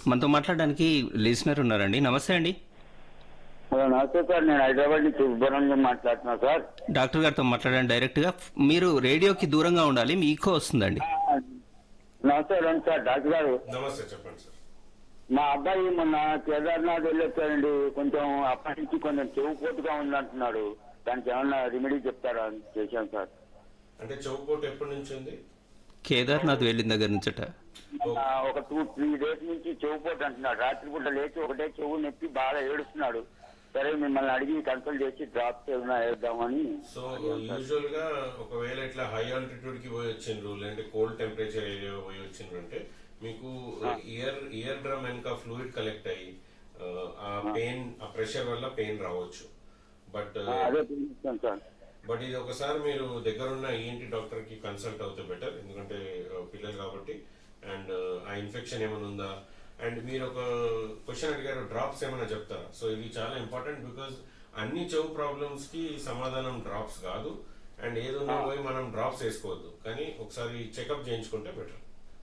మనతో మాట్లాడడానికి లిజనర్ ఉన్నారండి నమస్తే అండి హలో నమస్తే సార్ నేను హైదరాబాద్ నుంచి సుబ్రహ్మణ్యం మాట్లాడుతున్నా సార్ డాక్టర్ గారితో మాట్లాడండి డైరెక్ట్ గా మీరు రేడియోకి దూరంగా ఉండాలి మీ ఈకో వస్తుందండి నమస్తే రండి సార్ డాక్టర్ గారు నమస్తే చెప్పండి సార్ మా అబ్బాయి మొన్న కేదార్నాథ్ వెళ్ళొచ్చాడండి కొంచెం అప్పటి నుంచి కొంచెం చెవు పోటుగా ఉందంటున్నాడు దానికి ఏమన్నా రెమెడీ చెప్తారా అని చేశాను సార్ అంటే చౌకోట్ ఎప్పటి నుంచి ఉంది కేదార్నాథ్ వెళ్ళిన దగ్గర నుంచట ఆ, ఒక టూ త్రీ డేస్ నుంచి చెవు పోటు అంటున్నాడు రాత్రిపూట లేచి ఒకటే చెవు నొప్పి బాగా ఏడుస్తున్నాడు సరే మిమ్మల్ని అడిగి కన్సల్ట్ చేసి డ్రాప్స్ ఏమైనా వేద్దామని సో యూజువల్ గా ఒకవేళ ఇట్లా హై ఆల్టిట్యూడ్ కి పోయి వచ్చిండ్రు లేదంటే కోల్డ్ టెంపరేచర్ ఏరియా పోయి వచ్చిండ్రు అంటే మీకు ఇయర్ ఇయర్ డ్రమ్ వెనక ఫ్లూయిడ్ కలెక్ట్ అయ్యి ఆ, ఆ పెయిన్ ఆ ప్రెషర్ వల్ల పెయిన్ రావచ్చు బట్ ఆ, అదే చూపిస్తాను సార్ బట్ ఇది ఒకసారి మీరు దగ్గరున్న ఈఎన్టీ డాక్టర్ కి కన్సల్ట్ అవుతే బెటర్ ఎందుకంటే ఆ, పిల్లలు కాబట్టి అండ్ ఆ ఇన్ఫెక్షన్ ఏమైనా ఉందా అండ్ మీరు ఒక క్వశ్చన్ అడిగారు డ్రాప్స్ ఏమైనా చెప్తారా సో ఇది చాలా ఇంపార్టెంట్ బికాజ్ అన్ని చెవు ప్రాబ్లమ్స్ కి సమాధానం డ్రాప్స్ కాదు అండ్ ఏది ఉన్నా పోయి మనం డ్రాప్స్ వేసుకోవద్దు కానీ ఒకసారి చెకప్ చేయించుకుంటే better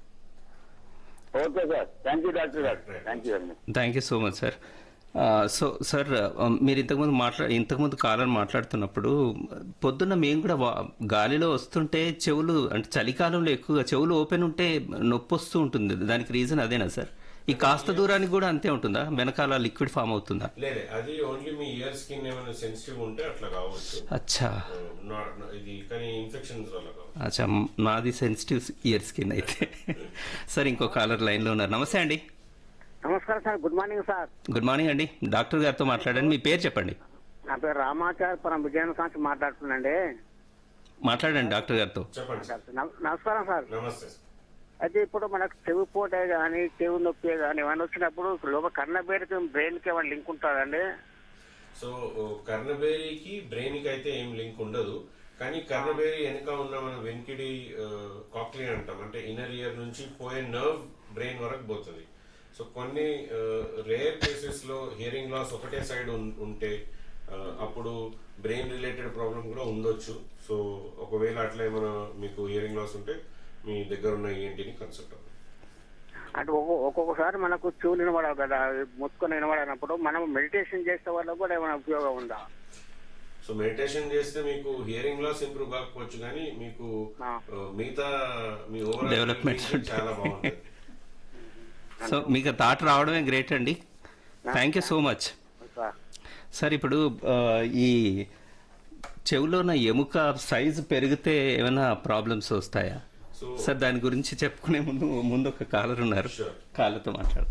okay sir thank you doctor గారు thank you very much thank you so much sir so sir ఆ, మీరు ఇంతకుముందు మాట్లా ఇంతకుముందు కాలం మాట్లాడుతున్నప్పుడు పొద్దున్న మేము కూడా వా- గాలిలో వస్తుంటే చెవులు అంటే చలికాలంలో ఎక్కువగా చెవులు ఓపెన్ ఉంటే నొప్పి వస్తూ ఉంటుంది దానికి రీజన్ అదేనా సార్ ఈ కాస్త దూరానికి కూడా అంతే ఉంటుందా వెనకాల లిక్విడ్ ఫామ్ అవుతుందా లేదే అది ఓన్లీ మీ ఇయర్ స్కిన్ ఏమైనా సెన్సిటివ్ ఉంటే అట్లా కావచ్చు అచ్చా ఆ, నా- నా- ఇది కానీ ఇన్ఫెక్షన్స్ వల్ల కావచ్చు అచ్చా నాది సెన్సిటివ్ ఇయర్ స్కిన్ అయితే సార్ ఇంకో కాలర్ లైన్లో ఉన్నారు నమస్తే అండి నమస్కారం sir good morning sir good morning అండి డాక్టర్ గారితో మాట్లాడండి మీ పేరు చెప్పండి నా పేరు రామాచార్పురం విజయనగరం నుంచి మాట్లాడుతున్నాండి మాట్లాడండి డాక్టర్ గారితో చెప్పండి సార్ నమ- నమస్కారం సార్ నమస్తే సార్ అయితే ఇప్పుడు మనకు చెవి పోటే కానీ చెవి నొప్పి కానీ ఏమైనా వచ్చినప్పుడు లోపల కన్నబేరికి బ్రెయిన్ కి ఏమైనా లింక్ ఉంటుందండి సో కర్ణబేరీకి బ్రెయిన్ కి అయితే ఏం లింక్ ఉండదు కానీ కర్ణబేరి వెనక ఉన్న మన వెనికిడి కాక్లీ అంటాం అంటే ఇన్నర్ ఇయర్ నుంచి పోయే నర్వ్ బ్రెయిన్ వరకు పోతుంది సో కొన్ని రేర్ కేసెస్ లో హియరింగ్ లాస్ ఒకటే సైడ్ ఉంటే ఆ, అప్పుడు బ్రెయిన్ రిలేటెడ్ ప్రాబ్లం కూడా ఉండొచ్చు సో ఒకవేళ అట్లా ఏమైనా మీకు హియరింగ్ లాస్ ఉంటే మీ దగ్గర ఉన్న ఏంటిని కన్సల్ట్ అవ్వండి అంటే ఒక్కొ- ఒక్కొక్కసారి మనకు చెవులు వినబడవు కదా ముత్తుకొని వినబడినప్పుడు మనం మెడిటేషన్ చేసే వాళ్ళకు కూడా ఏమైనా ఉపయోగం ఉందా సో మెడిటేషన్ చేస్తే మీకు హియరింగ్ లాస్ ఇంప్రూవ్ కాకపోవచ్చు కానీ మీకు ఆ. ఆ, మిగతా మీ ఓవరాల్ Development చాలా బాగుంటుంది సో మీకు థాట్ రావడమే గ్రేట్ అండి thank you so much sir sir ఇప్పుడు ఆ, ఈ చెవిలో ఉన్న ఎముక సైజు పెరిగితే ఏమైనా ప్రాబ్లమ్స్ వస్తాయా సో సార్ దాని గురించి చెప్పుకునే ముందు ముందు ఒక కాలర్ ఉన్నారు Sure. కాలర్తో మాట్లాడు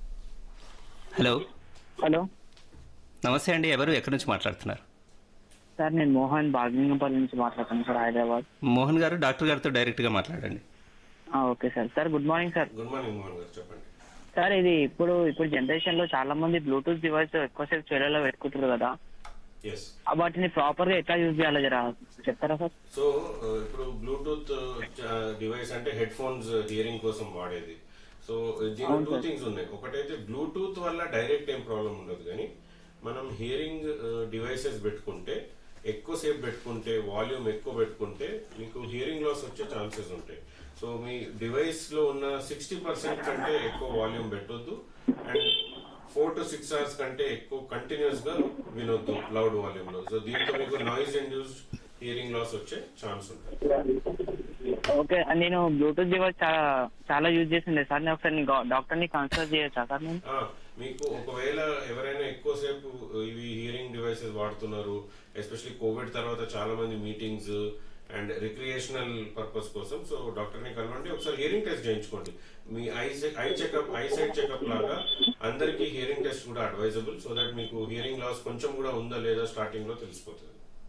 హలో హలో నమస్తే అండి ఎవరు ఎక్కడి నుంచి మాట్లాడుతున్నారు సార్ నేను మోహన్ బాగ్లింగంపల్లి నుంచి మాట్లాడుతాను సార్ హైదరాబాద్ మోహన్ గారు డాక్టర్ గారితో డైరెక్ట్గా మాట్లాడండి ఆ, okay sir sir good morning sir good morning Mohan గారు చెప్పండి సార్ ఇది ఇప్పుడు ఇప్పుడు జనరేషన్ లో చాలా మంది బ్లూటూత్ డివైస్ ఎక్కువసేపు చెవులలో పెట్టుకుంటారు కదా ఎస్ ఆ వాటిని ప్రాపర్ గా ఎట్లా యూజ్ చేయాలో జరా చెప్తారా సార్ సో ఇప్పుడు బ్లూటూత్ డివైస్ అంటే హెడ్ ఫోన్స్ హియరింగ్ కోసం వాడేది సో దీనిలో టూ థింగ్స్ ఉన్నాయి ఒకటైతే బ్లూటూత్ వల్ల డైరెక్ట్ ఏం ప్రాబ్లం ఉండదు కానీ మనం హియరింగ్ డివైసెస్ పెట్టుకుంటే ఎక్కువసేపు పెట్టుకుంటే వాల్యూమ్ ఎక్కువ పెట్టుకుంటే మీకు హియరింగ్ లాస్ వచ్చే ఛాన్సెస్ ఉంటాయి సో మీ డివైస్ లో ఉన్న సిక్స్టీ పర్సెంట్ కంటే ఎక్కువ వాల్యూమ్ పెట్టొద్దు and four to six hours కంటే ఎక్కువ కంటిన్యూస్ గా వినొద్దు లౌడ్ వాల్యూమ్ లో సో దీంతో మీకు నాయిస్ ఇండ్యూస్డ్ హియరింగ్ లాస్ వచ్చే ఛాన్స్ ఉంటుంది ఓకే నేను బ్లూటూత్ డివైస్ చాలా చాలా యూజ్ చేసిండే సార్ నేను ఒకసారి డాక్టర్ ని కన్సల్ట్ చేయొచ్చా సార్ నేను ఆ, మీకు ఒకవేళ ఎవరైనా ఎక్కువసేపు ఇవి హియరింగ్ డివైసెస్ వాడుతున్నారు ఎస్పెషల్లీ కోవిడ్ తర్వాత చాలా మంది మీటింగ్స్ అండ్ రిక్రియేషనల్ పర్పస్ కోసం సో డాక్టర్ ని కలవండి ఒకసారి హియరింగ్ టెస్ట్ చేయించుకోండి మీ eye eye checkup eye side checkup లాగా అందరికీ హియరింగ్ టెస్ట్ కూడా అడ్వైజబుల్ సో దట్ మీకు హియరింగ్ లాస్ కొంచెం కూడా ఉందా లేదా స్టార్టింగ్ లో తెలిసిపోతుంది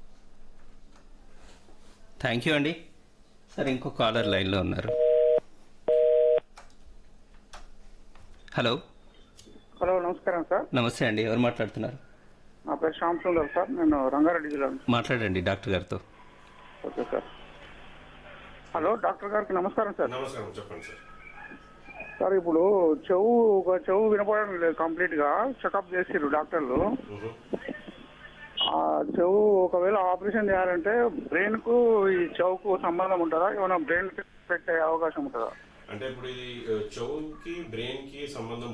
థ్యాంక్ యూ అండి సార్ ఇంకో కాలర్ లైన్లో ఉన్నారు హలో హలో నమస్కారం సార్ నమస్తే అండి ఎవరు మాట్లాడుతున్నారు నా పేరు శ్యామ్ సుందర్ సార్ నేను రంగారెడ్డి జిల్లా నుంచి మాట్లాడండి డాక్టర్ గారితో ఓకే సార్ హలో డాక్టర్ గారికి నమస్కారం సార్ నమస్కారం చెప్పండి సార్ సార్ ఇప్పుడు చెవు ఒక చెవు వినపడడం లేదు కంప్లీట్ గా చెకప్ చేసిర్రు డాక్టర్లు మ్హూ. ఆ చెవు ఒకవేళ ఆపరేషన్ చేయాలంటే బ్రెయిన్ కు ఈ చెవుకు సంబంధం ఉంటుందా ఏమైనా బ్రెయిన్ ఎఫెక్ట్ అయ్యే అవకాశం ఉంటుందా అంటే ఇప్పుడు ఇది ఆ, చెవుకి బ్రెయిన్ కి సంబంధం